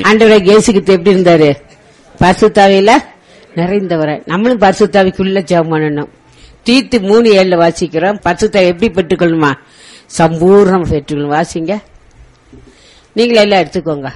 ஆண்டவராக இயேசுகிட்ட எப்படி இருந்தாரு பரிசுத்தாவியில நிறைந்தவரை நம்மளும் பரிசுத்தாவிக்குள்ள ஜெபம் பண்ணணும் தீத்து மூணு ஏழுல வாசிக்கிறோம் பரிசுத்தாவி எப்படி பெற்றுக்கொள்ளணுமா சம்பூர்ணம் பெற்றுக்கொள்ளணும் வாசிங்க நீங்களே எல்லாம் எடுத்துக்கோங்க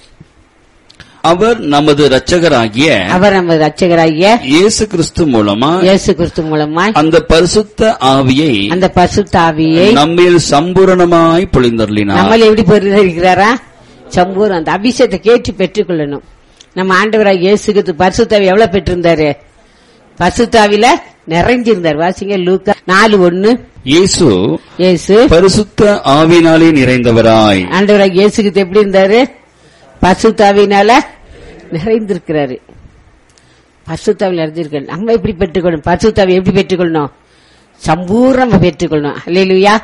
அவர் நமது இரட்சகராகிய அவர் நம்ம ரட்சகராகிய இயேசு கிறிஸ்து மூலமா இயேசு கிறிஸ்து மூலமாய் அந்த பரிசுத்த ஆவியை அந்த பரிசுத்த ஆவியை நம்மில் சம்பூரணமாய் பொழிந்தருளினார் நம்மள எப்படி பெறுகிறாரா சம்பூர் அந்த அபிஷேகத்தை கேட்டு பெற்றுக்கொள்ளணும் நம்ம ஆண்டவராக இயேசுக்கு பரிசுத்தாவி எவ்வளவு பெற்றிருந்தாரு பரிசுத்தாவில நிறைஞ்சிருந்தார் வாசிங்க லூக்கா நாலு ஒண்ணு இயேசு இயேசு பரிசுத்த ஆவினாலே நிறைந்தவராய் ஆண்டவராக இயேசுக்கு எப்படி இருந்தாரு பரிசுத்தாவினால நிறைந்திருக்கிறாரு பரிசுத்தாவில் நிறைஞ்சிருக்காரு நம்ம எப்படி பெற்றுக்கொள்ளணும் பரிசுத்தாவி எப்படி பெற்றுக்கொள்ளணும் சம்பூர்ணமா பெற்றுக்கொள்ளணும் அல்லையா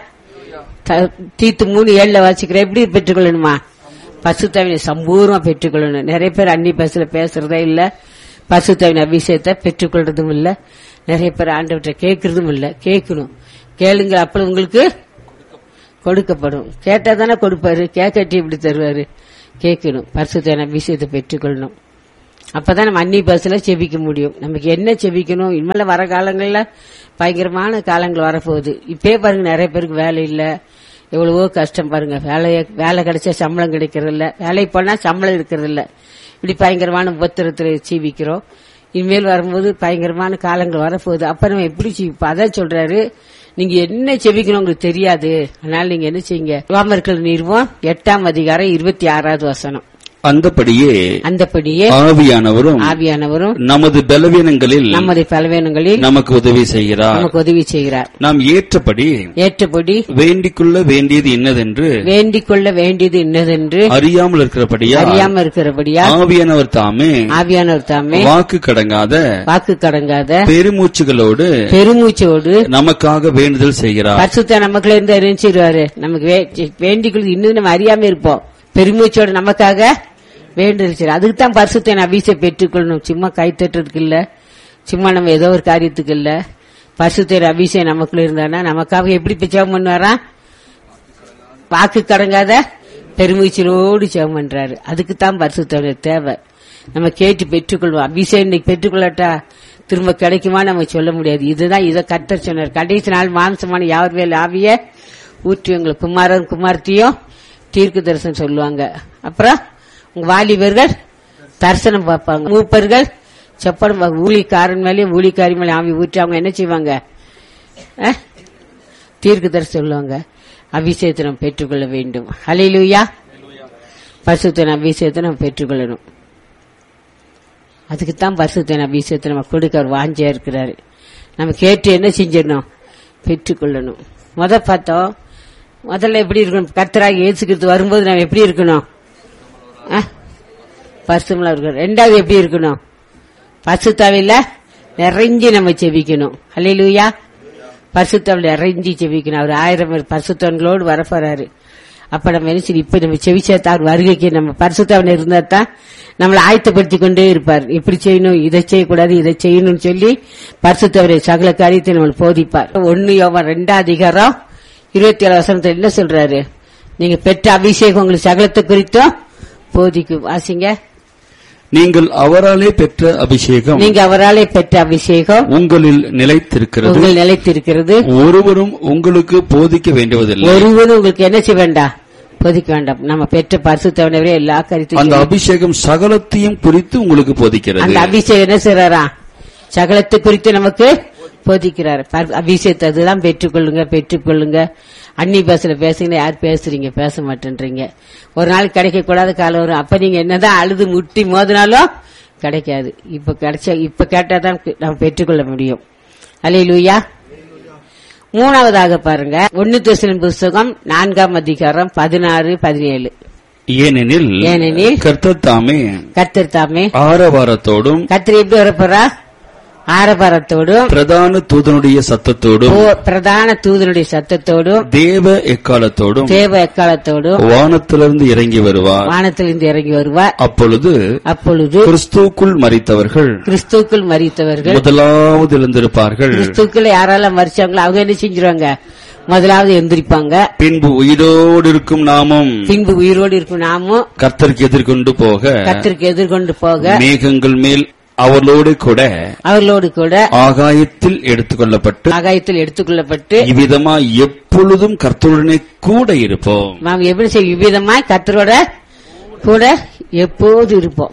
தீத்து மூணு ஏழுல வாசிக்கிற எப்படி பெற்றுக்கொள்ளணுமா பசுத்தாவினை சம்பூர்ணமா பெற்றுக்கொள்ளணும் நிறைய பேர் அன்னி பஸ்ல பேசுறதே இல்ல பசுத்தாவின் அபிஷேகத்தை பெற்றுக்கொள்றதும் இல்ல நிறைய பேர் ஆண்டவற்றை கேட்கறதும் இல்ல கேட்கணும் கேளுங்க அப்ப உங்களுக்கு கொடுக்கப்படும் கேட்டா தானே கொடுப்பாரு கேட்கட்டி இப்படி தருவாரு கேட்கணும் பரிசுத்தான அபிஷேகத்தை பெற்றுக்கொள்ளணும் அப்பதான் நம்ம அன்னி பஸ்ல செபிக்க முடியும் நமக்கு என்ன செபிக்கணும் இனிமேல வர காலங்கள்ல பயங்கரமான காலங்கள் வரப்போகுது இப்பயே பாருங்க நிறைய பேருக்கு வேலை இல்ல எவ்வளவோ கஷ்டம் பாருங்க வேலைய வேலை கிடைச்சா சம்பளம் கிடைக்கிறது இல்ல வேலைக்கு போனா சம்பளம் இருக்கிறது இல்ல இப்படி பயங்கரமான உபத்திரத்துல ஜீவிக்கிறோம் இனிமேல் வரும்போது பயங்கரமான காலங்கள் வரப்போகுது அப்ப நம்ம எப்படி ஜீவிப்போம் அதான் சொல்றாரு நீங்க என்ன செபிக்கணும் உங்களுக்கு தெரியாது அதனால நீங்க என்ன செய்யுங்க ரோமர்கள் நிறுவம் எட்டாம் அதிகாரம் இருபத்தி ஆறாவது வசனம் அந்தபடியே அந்தபடியே ஆவியானவரும் ஆவியானவரும் நமது பலவீனங்களில் நம்முடைய பலவீனங்களில் நமக்கு உதவி செய்கிறார் நமக்கு உதவி செய்கிறார் நாம் ஏற்றபடி ஏற்றபடி வேண்டிக்கொள்ள வேண்டியது இன்னதென்று வேண்டிக் கொள்ள வேண்டியது இன்னதென்று அறியாமல் இருக்கிறபடியா அறியாம இருக்கிறபடியா ஆவியானவர் தாமே ஆவியானவர் தாமே வாக்கு கடங்காத வாக்கு கடங்காத பெருமூச்சுகளோடு பெருமூச்சோடு நமக்காக வேண்டுதல் செய்கிறார் பரிசுத்த நமக்குள்ள இருந்து அறிஞ்சிருவாரு நமக்கு வே- வேண்டிக் இன்னும் நம்ம அறியாம இருப்போம் பெருமூச்சோட நமக்காக வேண்டுதல் அதுக்கு தான் பரிசுத்த அபிஷேகம் பெற்றுக்கொள்ளணும் சும்மா கை தட்டுறதுக்கு இல்ல சும்மா நம்ம ஏதோ ஒரு காரியத்துக்கு இல்ல பரிசுத்த அபிஷேகம் நமக்குள்ள இருந்தானா நமக்காக எப்படி இப்ப ஜெபம் பண்ணுவாரா வாக்கு கடங்காத பெருமூச்சலோடு ஜெபம் பண்றாரு அதுக்கு தான் பரிசுத்தோட தேவை நம்ம கேட்டு பெற்றுக்கொள்வோம் அபிஷேகம் இன்னைக்கு பெற்றுக்கொள்ளட்டா திரும்ப கிடைக்குமா நம்ம சொல்ல முடியாது இதுதான் இதை கர்த்தர் சொன்னார் கடைசி நாள் மாம்சமான யார் மேல் ஆவிய ஊற்றி உங்களுக்கு குமாரன் குமார்த்தியும் தீர்க்கு தரிசனம் சொல்லுவாங்க அப்புறம் உங்க வாலிபர்கள் தரிசனம் பார்ப்பாங்க மூப்பர்கள் செப்படம் பார்ப்பாங்க. ஊழிக்காரன் மேலேயும் ஊழிக்காரி மேலே ஆவி ஊற்றி அவங்க என்ன செய்வாங்க அஹ்? தீர்க்கு தரிசனம் சொல்லுவாங்க அபிஷேகத்தை நாம் பெற்றுக்கொள்ள வேண்டும் ஹalleluya பரிசுத்தன அபிஷேகத்தை நாம் பெற்றுக்கொள்ளணும் அதுக்கு தான் பரிசுத்தன அபிஷேகத்தை நம்ம கொடுக்க அவர் வாஞ்சியா இருக்கிறாரு நம்ம கேட்டு என்ன செஞ்சிடணும் பெற்றுக்கொள்ளணும் முத பார்த்தோம் முதல்ல எப்படி இருக்கணும் கர்த்தராக இயேசுக்கிறது வரும்போது நம்ம எப்படி இருக்கணும் பரிசுமலா இருக்கணும் ரெண்டாவது எப்படி இருக்கணும் பரிசுத்தாவில நிறைஞ்சு நம்ம செபிக்கணும் ஹalleluya பரிசுத்தாவில நிறைஞ்சு செபிக்கணும் அவர் ஆயிரம் பேர் பரிசுத்தவன்களோடு வரப்போறாரு அப்ப நம்ம என்ன செய்யணும்? இப்ப நம்ம செவிச்சா அவர் வருகைக்கு நம்ம பரிசுத்தாவில இருந்தா தான் நம்மளை ஆயத்தப்படுத்திக் கொண்டே இருப்பார் இப்படி செய்யணும் இதை செய்யக்கூடாது இதை செய்யணும்னு சொல்லி பரிசுத்தவரை சகல காரியத்தை நம்மளுக்கு போதிப்பார் ஒன்னு யோவான் ரெண்டாம் அதிகாரம் இருபத்தி ஏழு வசனத்துல என்ன சொல்றாரு நீங்க பெற்ற அபிஷேகம் உங்களுக்கு சகலத்தை குறித்தும் போதிக்கும் வாசிங்க நீங்கள் அவராலே பெற்ற அபிஷேகம் நீங்க அவராலே பெற்ற அபிஷேகம் உங்களில் நிலைத்திருக்கிறது உங்கள் நிலைத்திருக்கிறது ஒருவரும் உங்களுக்கு போதிக்க வேண்டுவதில்லை ஒருவரும் உங்களுக்கு என்ன செய்ய வேண்டாம் போதிக்க வேண்டாம் நம்ம பெற்ற பரிசுத்தவனவரே எல்லா அந்த கருத்தையும் அபிஷேகம் சகலத்தையும் குறித்து உங்களுக்கு போதிக்கிறது அந்த அபிஷேகம் என்ன செய்யறாரா சகலத்தை குறித்து நமக்கு போதிக்கிறார் பர்- அபிஷேகத்தை அதுதான் பெற்றுக்கொள்ளுங்க பெற்றுக்கொள்ளுங்க அன்னி பஸ்ல பேசுங்க யார் பேசுறீங்க பேச மாட்டேன்றீங்க ஒரு நாள் கிடைக்க கூடாத காலம் வரும் அப்ப நீங்க என்னதான் அழுது முட்டி மோதினாலும் கிடைக்காது இப்ப கிடைச்ச இப்ப கேட்டாதான் நம்ம பெற்றுக்கொள்ள முடியும் அலையிலூயா மூணாவதாக பாருங்க ஒன்னு தேசலின் புஸ்தகம் நான்காம் அதிகாரம் பதினாறு பதினேழு ஏனெனில் ஏனெனில் கர்த்தர் தாமே கர்த்தர் தாமே ஆரவாரத்தோடும் கர்த்தர் எப்படி வரப்போறா ஆரபாரத்தோடும் பிரதான தூதனுடைய சத்தத்தோடும் ஓ- பிரதான தூதனுடைய சத்தத்தோடும் தேவ எக்காலத்தோடும் தேவ எக்காலத்தோடும் வானத்திலிருந்து இறங்கி வருவார் வானத்திலிருந்து இறங்கி வருவார் அப்பொழுது அப்பொழுது கிறிஸ்துவுக்குள் மரித்தவர்கள் கிறிஸ்துக்குள் மறித்தவர்கள் முதலாவது எழுந்திருப்பார்கள் கிறிஸ்துக்குள்ள யாரெல்லாம் மறிச்சாங்களோ அவங்க என்ன செஞ்சிருவாங்க முதலாவது எந்திரிப்பாங்க பின்பு உயிரோடு இருக்கும் நாமும் பின்பு உயிரோடு இருக்கும் நாமும் கர்த்தருக்கு எதிர்கொண்டு போக கத்திற்கு எதிர்கொண்டு போக மேகங்கள் மேல் அவர்களோடு கூட அவர்களோடு கூட ஆகாயத்தில் எடுத்துக்கொள்ளப்பட்டு ஆகாயத்தில் எடுத்துக்கொள்ளப்பட்டு இவ்விதமா எப்பொழுதும் கர்த்தருடனே கூட இருப்போம் நாம் எப்படி செய்யும் இவ்விதமாய் கத்தரோட கூட எப்போது இருப்போம்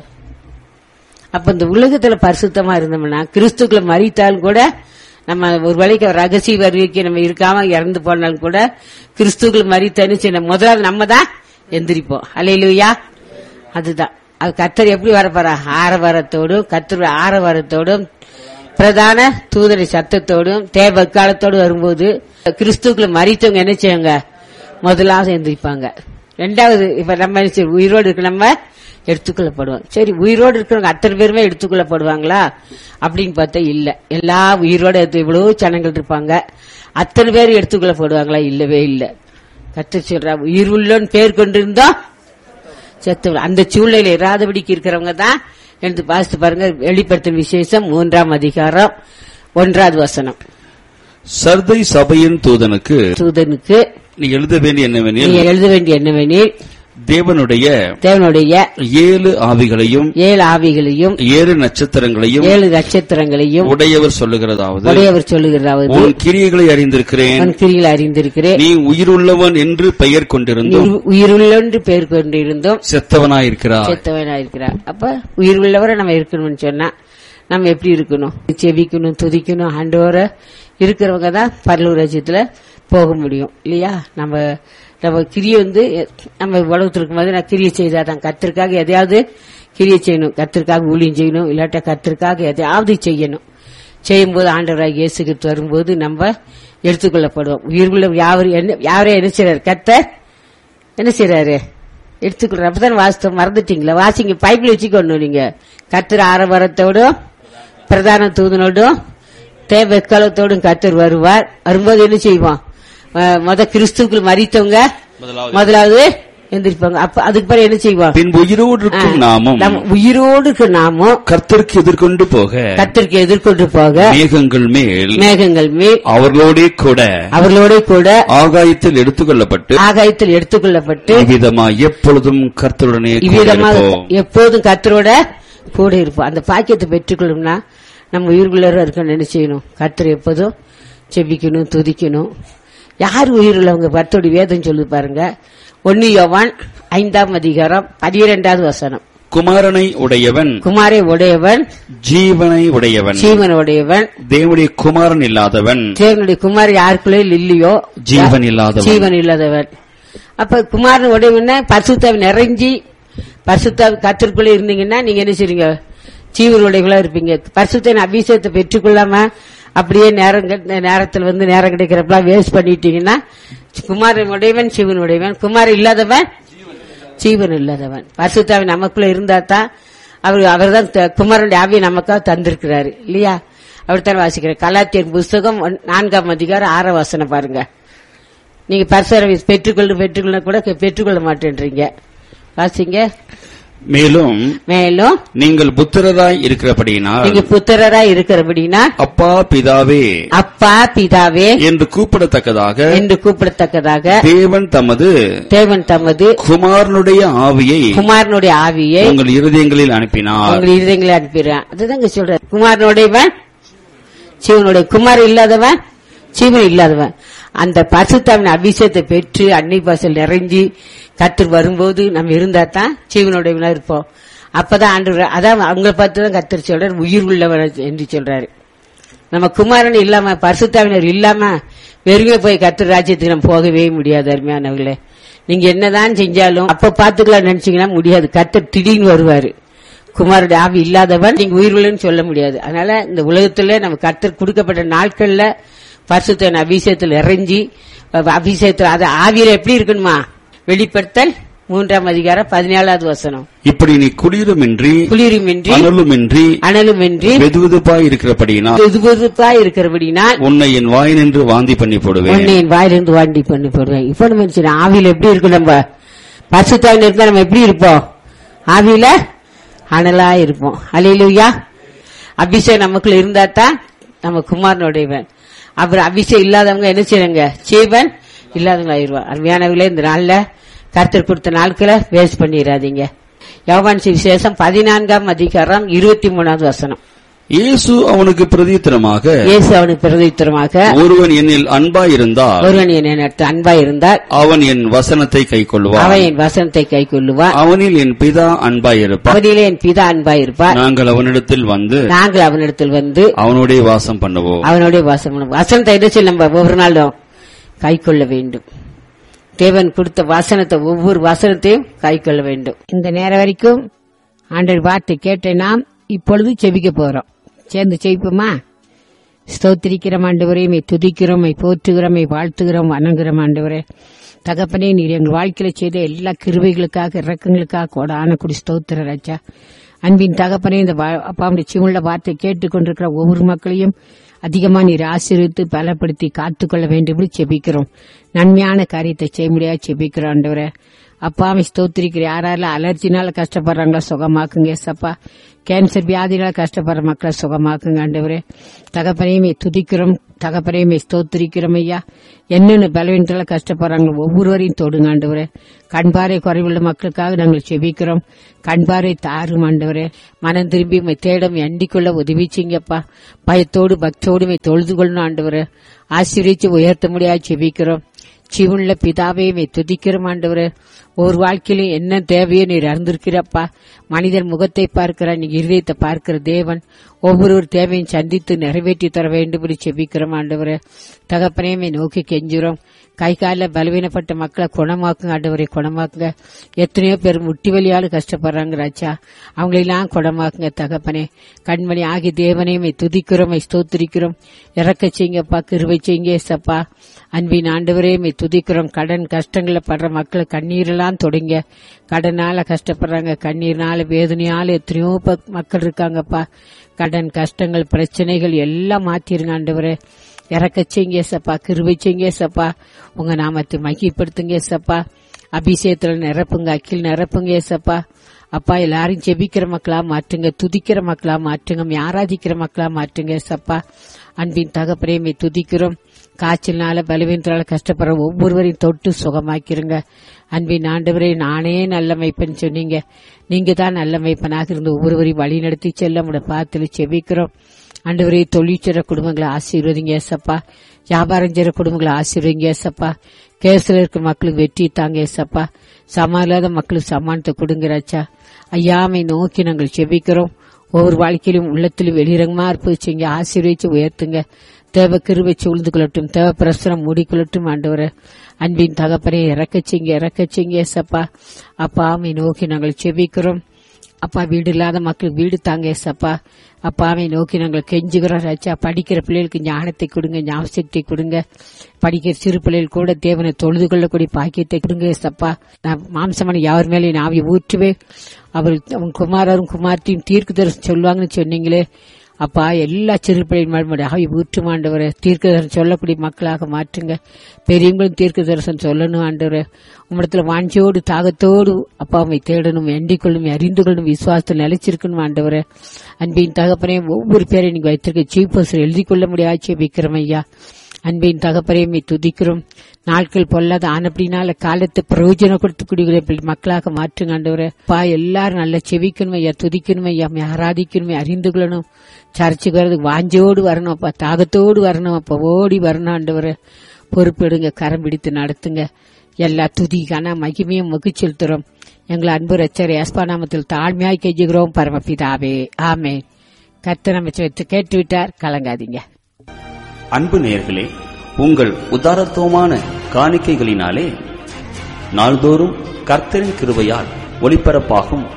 அப்ப இந்த உலகத்துல பரிசுத்தமா இருந்தோம்னா கிறிஸ்துக்குள்ள மறித்தாலும் கூட நம்ம ஒரு வேளைக்கு ரகசிய வருகைக்கு நம்ம இருக்காம இறந்து போனாலும் கூட கிறிஸ்துக்குள்ள மறித்தனு சின்ன முதலாவது நம்ம தான் எந்திரிப்போம் அலையிலுயா அதுதான் அது கத்தர் எப்படி வரப்போறா ஆரவாரத்தோடும் கத்தர் ஆரவாரத்தோடும் பிரதான தூதரை சத்தத்தோடும் தேவ காலத்தோடு வரும்போது கிறிஸ்துக்குள்ள மறித்தவங்க என்ன செய்வாங்க முதலாவது எந்திரிப்பாங்க ரெண்டாவது இப்ப நம்ம என்ன செய்வோம்? உயிரோடு இருக்க நம்ம எடுத்துக்கொள்ளப்படுவோம் சரி உயிரோடு இருக்கிறவங்க அத்தனை பேருமே எடுத்துக்கொள்ளப்படுவாங்களா அப்படின்னு பார்த்தா இல்ல எல்லா உயிரோட எடுத்து இவ்வளவு ஜனங்கள் இருப்பாங்க அத்தனை பேர் எடுத்துக்கொள்ளப்படுவாங்களா இல்லவே இல்ல கத்து சொல்றா உயிர் உள்ளோன்னு பேர் கொண்டிருந்தோம் செத்து அந்த சூழ்நிலை இராதபடிக்கு இருக்கிறவங்க தான் எடுத்து பாசித்து பாருங்க வெளிப்படுத்தும் விசேஷம் மூன்றாம் அதிகாரம் ஒன்றாவது வசனம் சர்தை சபையின் தூதனுக்கு தூதனுக்கு நீ எழுத வேண்டிய என்னவெனில் நீங்க எழுத வேண்டிய என்னவெனில் தேவனுடைய தேவனுடைய ஏழு ஆவிகளையும் ஏழு ஆவிகளையும் ஏழு நட்சத்திரங்களையும் ஏழு நட்சத்திரங்களையும் உடையவர் சொல்லுகிறதாவது உடையவர் சொல்லுகிறாவது உன் கிரியைகளை அறிந்திருக்கிறேன் உன் கிரியில் அறிந்திருக்கிறேன் நீ உயிருள்ளவன் என்று பெயர் கொண்டிருந்தும் நீ உயிருள்ளொன்று பேர் கொண்டிருந்தோம் செத்தவனாயிருக்கிறாய் செத்தவனாயிருக்கிறார் அப்ப உயிர் உள்ளவரை நம்ம இருக்கணும்னு சொன்னா நம்ம எப்படி இருக்கணும் செவிக்கணும் துதிக்கணும் ஆண்டவர இருக்கிறவங்க தான் பரலூர் ராஜ்யத்துல போக முடியும் இல்லையா நம்ம நம்ம கிரியை வந்து நம்ம உலகத்தில் இருக்கும்போது நான் கிரியை செய்தாதான் கத்திற்காக எதையாவது கிரியை செய்யணும் கத்திற்காக ஊழியம் செய்யணும் இல்லாட்டா கத்திற்காக எதையாவது செய்யணும் செய்யும்போது ஆண்டவராக இயேசு கிறிஸ்து வரும்போது நம்ம எடுத்துக்கொள்ளப்படுவோம் உயிர்குள்ள யாவர் என்ன யாரே என்ன செய்றாரு கத்தர் என்ன செய்றாரு எடுத்துக்கொள்ற அப்பதான் வாசித்தோம் மறந்துட்டீங்களா வாசிங்க பைப்பில் வச்சுக்கணும் நீங்க கத்திர ஆரவாரத்தோடும் பிரதான தூதனோடும் தேவக்காலத்தோடும் கத்தர் வருவார் வரும்போது என்ன செய்வோம் அஹ் முத கிறிஸ்துக்குள் மறித்தவங்க முதலாவது எந்திரிப்பாங்க அப்ப அதுக்கு பிறகு என்ன செய்வோம் பின்பு உயிரோடு இருக்கும் நாமும் நம்ம உயிரோடு இருக்க நாமும் கர்த்தருக்கு எதிர்கொண்டு போக கத்திற்கு எதிர்கொண்டு போக மேகங்கள் மேல் மேகங்கள் மேல் அவர்களோடே கூட அவர்களோட கூட ஆகாயத்தில் எடுத்துக்கொள்ளப்பட்டு ஆகாயத்தில் எடுத்துக்கொள்ளப்பட்டு இவ்விதமா எப்பொழுதும் கர்த்தருடனே கூட இவ்விதமாக இருப்போம். எப்போதும் கத்தரோட கூட இருப்போம் அந்த பாக்கியத்தை பெற்றுக்கொள்ளணும்னா நம்ம உயிருக்குள்ளர இருக்க என்ன செய்யணும் கத்தர் எப்போதும் செபிக்கணும் துதிக்கணும் யார் உயிருள்ளவங்க பத்தோடி வேதம் சொல்லு பாருங்க ஒன்னு யோவான் ஐந்தாம் அதிகாரம் பனிரெண்டாவது வசனம் குமாரனை உடையவன் குமாரை உடையவன் ஜீவனை உடையவன் ஜீவன் உடையவன் தேவனுடைய குமாரன் இல்லாதவன் தேவனுடைய குமார் யாருக்குள்ளே இல்லையோ ஜீவன் இல்லாதவன். ஜீவன் இல்லாதவன் அப்ப குமாரன் உடையவன பரிசுத்தாவை நிறைஞ்சி பரிசுத்தாவை கத்திற்குள்ள இருந்தீங்கன்னா நீங்க என்ன செய்றீங்க ஜீவன் உடையவங்களா இருப்பீங்க பரிசுத்தின் அபிஷேகத்தை பெற்றுக்கொள்ளாம அப்படியே நேரம் கெட்ட- நேரத்தில் வந்து நேரம் கிடைக்கிறப்பெல்லாம் வேஸ்ட் பண்ணிட்டீங்கன்னா குமாரன் உடையவன் சிவன் உடையவன் குமாரன் இல்லாதவன் ஜீவன் இல்லாதவன் பரிசுத்தாவி நமக்குள்ள இருந்தா தான் அவர் அவர் தான் குமாரனுடைய ஆவியை நமக்காக தந்திருக்கிறாரு இல்லையா அவர் தான் வாசிக்கிறார் கலாத்தியர் புஸ்தகம் ஒன்- நான்காம் அதிகாரம் ஆறாம் வசனம் பாருங்க நீங்க பரிசுரை பெற்றுக்கொள்ள பெற்றுக்கொள்ள கூட கே- பெற்றுக்கொள்ள மாட்டேன்றீங்க வாசிங்க மேலும் மேலும் நீங்கள் புத்திரராய் இருக்கிறபடியினால் நீங்க புத்திரரா இருக்கிறபடினா அப்பா பிதாவே அப்பா பிதாவே என்று கூப்பிடத்தக்கதாக என்று கூப்பிடத்தக்கதாக தேவன் தமது தேவன் தமது குமாரனுடைய ஆவியை குமாரனுடைய ஆவியை உங்கள் இருதயங்களில் அனுப்பினார் உங்கள் இருதயங்களை அனுப்பிடுறான் அதுதாங்க சொல்ற குமாரனுடையவன் சிவனுடைய குமார் இல்லாதவன் சிவன் இல்லாதவன் அந்த பசுத்தாவின் அபிஷேகத்தை பெற்று அன்னை பாசல் நிறைஞ்சி கத்தர் வரும்போது நம்ம இருந்தா தான் ஜீவனுடையவனா இருப்போம் அப்பதான் ஆண்டு அதான் அவங்கள பார்த்து தான் கத்தர் சொல்றாரு உயிர் உள்ளவன் என்று சொல்றாரு நம்ம குமாரன் இல்லாம பரிசுத்தாவினர் இல்லாம வெறுமே போய் கத்தர் ராஜ்யத்துக்கு நம்ம போகவே முடியாது அருமையானவர்களே நீங்க என்னதான் செஞ்சாலும் அப்ப பாத்துக்கலாம் நினைச்சீங்கன்னா முடியாது கத்தர் திடீர்னு வருவாரு குமாரனுடைய ஆவி இல்லாதவன் நீங்க உயிர் உள்ளன்னு சொல்ல முடியாது அதனால இந்த உலகத்துல நம்ம கத்தர் கொடுக்கப்பட்ட நாட்கள்ல பரிசுத்தன் அபிஷேகத்தில் இறைஞ்சி அபிஷேகத்தில் அது ஆவியில எப்படி இருக்கணுமா வெளிப்படுத்தல் மூன்றாம் அதிகாரம் பதினேழாவது வசனம் இப்படி நீ குளிருமின்றி குளிருமின்றி அனலுமின்றி அனலுமின்றி வெதுவெதுப்பாய் இருக்கிறபடியினால் இதுபொதுப்பா இருக்கிறபடினால் உன்னை என் வாய் நின்று வாந்தி பண்ணி போடுவேன் உன்னை என் வாயிலிருந்து வாண்டி பண்ணி போடுவேன் இப்ப நம்ம என்ன செய்யணும்? ஆவியில எப்படி இருக்கும் நம்ம பரிசுத்தாவில இருந்தா நம்ம எப்படி இருப்போம் ஆவியில அனலா இருப்போம் அலையிலுயா அபிஷேகம் நமக்குள்ள இருந்தா தான் நம்ம குமாரனுடையவன் அப்புறம் அபிஷேகம் இல்லாதவங்க என்ன செய்யறாங்க ஜீவன் இல்லாதவங்க ஆயிடுவா அருமையானவர்களே இந்த நாள்ல கர்த்தர் கொடுத்த நாட்களை வேஸ்ட் பண்ணிடாதீங்க யோவான் விசேஷம் பதினான்காம் அதிகாரம் இருபத்தி மூணாவது வசனம் இயேசு அவனுக்கு பிரதித்திரமாக இயேசு அவனுக்கு பிரதித்திரமாக ஒருவன் என்னில் அன்பாயிருந்தால் ஒருவன் என்னை அன்பா இருந்தால் அவன் என் வசனத்தை கைக்கொள்வான் அவன் என் வசனத்தை கை கொள்ளுவான் அவனில் என் பிதா அன்பாயிருப்பான் அவனிலே என் பிதா அன்பா இருப்பார் நாங்கள் அவனிடத்தில் வந்து நாங்கள் அவனிடத்தில் வந்து அவனுடைய வாசம் பண்ணுவோம் அவனுடைய வாசம் பண்ணுவோம். வசனத்தை என்ன செய்ய நம்ம ஒவ்வொரு நாளும் கை கொள்ள வேண்டும் தேவன் கொடுத்த வசனத்தை ஒவ்வொரு வசனத்தையும் கை கொள்ள வேண்டும் இந்த நேரம் வரைக்கும் ஆண்டவர் வார்த்தை கேட்ட நாம் இப்பொழுது செபிக்க போறோம் சேர்ந்து செபிப்போமா ஸ்தோத்திரிக்கிறோம் ஆண்டவரே மை துதிக்கிறோம் மை போற்றுகிறோம் மை வாழ்த்துகிறோம் வணங்குகிறோம் ஆண்டவரே தகப்பனே நீர் எங்கள் வாழ்க்கையில செய்த எல்லா கிருபைகளுக்காக இறக்கங்களுக்காக கோடான குடி ஸ்தோத்திர ராஜா அன்பின் தகப்பனே இந்த வா- அப்பாவுடைய சிமுள்ள வார்த்தை கேட்டுக்கொண்டிருக்கிற ஒவ்வொரு மக்களையும் அதிகமா நீர் ஆசீர்வித்து பலப்படுத்தி காத்துக்கொள்ள வேண்டும் என்று செபிக்கிறோம் நன்மையான காரியத்தை செய்ய முடியாது செபிக்கிறோம் ஆண்டவரே அப்பாவை ஸ்தோத்திரிக்கிற யாரெல்லாம் அலர்ஜினால கஷ்டப்படுறாங்களோ சுகமாக்குங்க ஏசப்பா கேன்சர் வியாதினால கஷ்டப்படுற மக்களை சுகமாக்குங்க ஆண்டவரே தகப்பனையுமே துதிக்கிறோம் தகப்பனையுமே ஸ்தோத்திரிக்கிறோம் ஐயா என்னென்ன பலவீனத்தால கஷ்டப்படுறாங்களோ ஒவ்வொருவரையும் தொடுங்க ஆண்டவரே கண்பாறை குறைவுள்ள மக்களுக்காக நாங்கள் செபிக்கிறோம் கண்பாறை தாரும் ஆண்டவரே மனம் திரும்பி உம்மை தேடம் எண்டிக்கொள்ள உதவிச்சிங்கப்பா பயத்தோடு பக்தியோடு உம்மை தொழுது கொள்ளணும் ஆண்டவரே ஆசீர்வதிச்சு உயர்த்த முடியாது செபிக்கிறோம் ஜீவனுள்ள பிதாவே மே துதிக்கிறோம் ஆண்டவரே ஒரு வாழ்க்கையிலும் என்ன தேவையோ நீர் அறிந்திருக்கிறப்பா மனிதன் முகத்தை பார்க்கிற நீ இருதயத்தை பார்க்கிற தேவன் ஒவ்வொரு தேவையும் சந்தித்து நிறைவேற்றி தர வேண்டும் என்று செபிக்கிறோம் ஆண்டவரே தகப்பனையுமே நோக்கி கெஞ்சுறோம் கை காலில் பலவீனப்பட்ட மக்களை குணமாக்குங்க ஆண்டவரை குணமாக்குங்க எத்தனையோ பேர் முட்டி வலியாலும் கஷ்டப்படுறாங்க ராஜா அவங்களெல்லாம் குணமாக்குங்க தகப்பனே கண்மணி ஆகி தேவனையுமே துதிக்கிறோம் மை ஸ்தோத்திரிக்கிறோம் இறக்க செய்யுங்கப்பா கிருவை செய்யுங்க ஏசப்பா அன்பின் ஆண்டவரே மை துதிக்கிறோம் கடன் கஷ்டங்களை படுற மக்களை கண்ணீரெல்லாம் தொடங்க கடனால கஷ்டப்படுறாங்க கண்ணீர்னால வேதனையால எத்தனையோ பக்- மக்கள் இருக்காங்கப்பா கடன் கஷ்டங்கள் பிரச்சனைகள் எல்லாம் மாத்திருங்க ஆண்டவரே இறக்க செய்யுங்க ஏசப்பா கிருவை செய்யுங்க ஏசப்பா உங்க நாமத்தை மகிப்படுத்துங்க ஏசப்பா அபிஷேகத்துல நிரப்புங்க அக்கில் நிரப்புங்க ஏசப்பா அப்பா எல்லாரும் ஜெபிக்கிற மக்களா மாற்றுங்க துதிக்கிற மக்களா மாற்றுங்க ஆராதிக்கிற மக்களா மாற்றுங்க ஏசப்பா அன்பின் தகப்பனையுமே துதிக்கிறோம் காய்ச்சல்னால பலவீனத்தால கஷ்டப்படுற ஒவ்வொருவரையும் தொட்டு சுகமாக்கிருங்க அன்பின் ஆண்டவரே நானே நல்ல மைப்பன் சொன்னீங்க நீங்க தான் நல்ல மைப்பனாக இருந்து ஒவ்வொருவரையும் வழி நடத்தி செல்ல உங்களோட பார்த்துல செபிக்கிறோம் ஆண்டவரே தொழிற்சிற குடும்பங்களை ஆசீர்வதிங்க ஏசப்பா வியாபாரம் செய்யற குடும்பங்களை ஆசீர்வதிங்க ஏசப்பா கேஸ்ல இருக்க மக்களுக்கு வெற்றி தாங்க ஏசப்பா சமாளாத மக்களுக்கு சமானத்தை கொடுங்கிறாச்சா ஐயாமை நோக்கி நாங்கள் செபிக்கிறோம் ஒவ்வொரு வாழ்க்கையிலும் உள்ளத்திலும் வெளிரங்கமா இருப்பிச்சிங்க ஆசீர்வதிச்சு உயர்த்துங்க தேவ கிருபை சூழ்ந்து கொள்ளட்டும் தேவ பிரசுரம் மூடிக்கொள்ளட்டும் ஆண்டவரே அன்பின் தகப்பனே இறக்கச்சிங்க இறக்கச்சிங்க ஏசப்பா அப்பா ஆமை நோக்கி நாங்கள் செபிக்கிறோம் அப்பா வீடு இல்லாத மக்களுக்கு வீடு தாங்க ஏசப்பா அப்பாவை நோக்கி நாங்கள் கெஞ்சுகிறோம் ராஜா படிக்கிற பிள்ளைகளுக்கு ஞானத்தை கொடுங்க ஞாபகத்தை கொடுங்க படிக்கிற சிறு பிள்ளைகள் கூட தேவனை தொழுது கொள்ளக்கூடிய பாக்கியத்தை கொடுங்க ஏசப்பா நான் மாம்சமான யார் மேலே நாவி ஊற்றுவே அவர் உன் குமாரரும் குமார்த்தியும் தீர்க்கு தரிசனம் சொல்லுவாங்கன்னு சொன்னீங்களே அப்பா எல்லா சிறு பிள்ளைகள் ஆவி ஊற்றும் ஆண்டவரை தீர்க்க தரிசனம் சொல்லக்கூடிய மக்களாக மாற்றுங்க பெரியவங்களும் தீர்க்க தரிசனம் சொல்லணும் ஆண்டவரை உம்மிடத்துல வாஞ்சியோடு தாகத்தோடு அப்பாவை தேடணும் எண்டிக் கொள்ளும் அறிந்து கொள்ளும் விசுவாசத்தில் நிலைச்சிருக்கணும் ஆண்டவரை அன்பின் தகப்பனே ஒவ்வொரு பேரையும் நீங்க வைத்திருக்க சீஃப் எழுதி கொள்ள முடியாது விக்ரம் ஐயா அன்பின் தகப்பரையுமே துதிக்கிறோம் நாட்கள் பொல்லாத ஆனப்படினால காலத்தை பிரயோஜனம் கொடுத்து குடிக்கிற மக்களாக மாற்றுங்க ஆண்டவரே பா எல்லாரும் நல்லா செவிக்கணும் ஐயா துதிக்கணும் ஐயா உம்மை ஆராதிக்கணுமே அறிந்து கொள்ளணும் சர்ச்சுக்கு வர்றதுக்கு வாஞ்சோடு வரணும் அப்பா தாகத்தோடு வரணும் அப்பா ஓடி வரணும் ஆண்டவரே பொறுப்பெடுங்க கரம் பிடித்து நடத்துங்க எல்லா துதிக்கான மகிமையும் மொகி செலுத்துறோம் எங்களை அன்பு ரச்சர் ஏஸ்பா நாமத்தில் தாழ்மையாய் கெஞ்சுகிறோம் பரமபிதாவே ஆமே கர்த்தர் அமைச்சு வைத்து கேட்டுவிட்டார் கலங்காதீங்க அன்பு நேயர்களே உங்கள் உதாரத்துவமான காணிக்கைகளினாலே நாள்தோறும் கர்த்தரின் கிருபையால் ஒளிபரப்பாகும்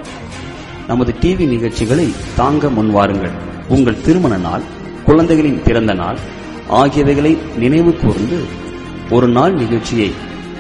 நமது டிவி நிகழ்ச்சிகளை தாங்க முன்வாருங்கள் உங்கள் திருமண நாள் குழந்தைகளின் பிறந்த நாள் ஆகியவைகளை நினைவு கூர்ந்து ஒரு நாள் நிகழ்ச்சியை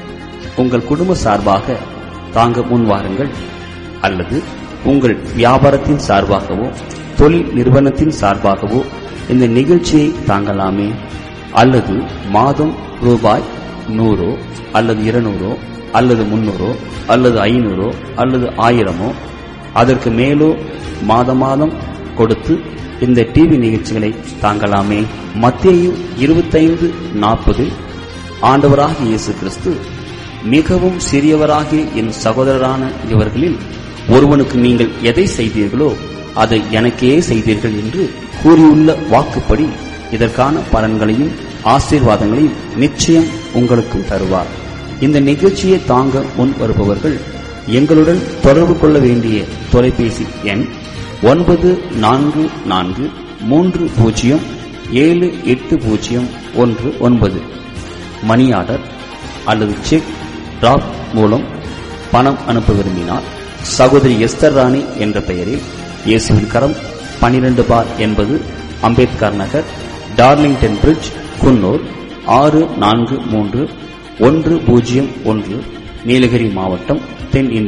உங்கள் குடும்ப சார்பாக தாங்க முன்வாருங்கள் அல்லது உங்கள் வியாபாரத்தின் சார்பாகவோ தொழில் நிறுவனத்தின் சார்பாகவோ இந்த நிகழ்ச்சியை தாங்கலாமே அல்லது மாதம் ரூபாய் நூறோ அல்லது இருநூறோ அல்லது முன்னூறோ அல்லது ஐநூறோ அல்லது ஆயிரமோ அதற்கு மேலோ மாத மாதம் கொடுத்து இந்த டிவி நிகழ்ச்சிகளை தாங்கலாமே மத்தேயு இருபத்தைந்து நாற்பதில் ஆண்டவராகிய இயேசு கிறிஸ்து மிகவும் சிறியவராகிய என் சகோதரரான இவர்களில் ஒருவனுக்கு நீங்கள் எதை செய்தீர்களோ அதை எனக்கே செய்தீர்கள் என்று கூறியுள்ள வாக்குப்படி இதற்கான பலன்களையும் ஆசீர்வாதங்களையும் நிச்சயம் உங்களுக்கும் தருவார் இந்த நிகழ்ச்சியை தாங்க முன் வருபவர்கள் எங்களுடன் தொடர்பு கொள்ள வேண்டிய தொலைபேசி எண் ஒன்பது நான்கு நான்கு மூன்று பூஜ்ஜியம் ஏழு எட்டு பூஜ்ஜியம் ஒன்று ஒன்பது மணி ஆர்டர் அல்லது செக் டிராப் மூலம் பணம் அனுப்ப விரும்பினால் சகோதரி எஸ்தர் ராணி என்ற பெயரில் இயேசுவின் கரம் பனிரெண்டு பார் என்பது அம்பேத்கர் நகர் டார்லிங்டன் பிரிட்ஜ் குன்னூர் ஆறு நான்கு மூன்று ஒன்று பூஜ்ஜியம் ஒன்று நீலகிரி மாவட்டம் தென் இந்தியா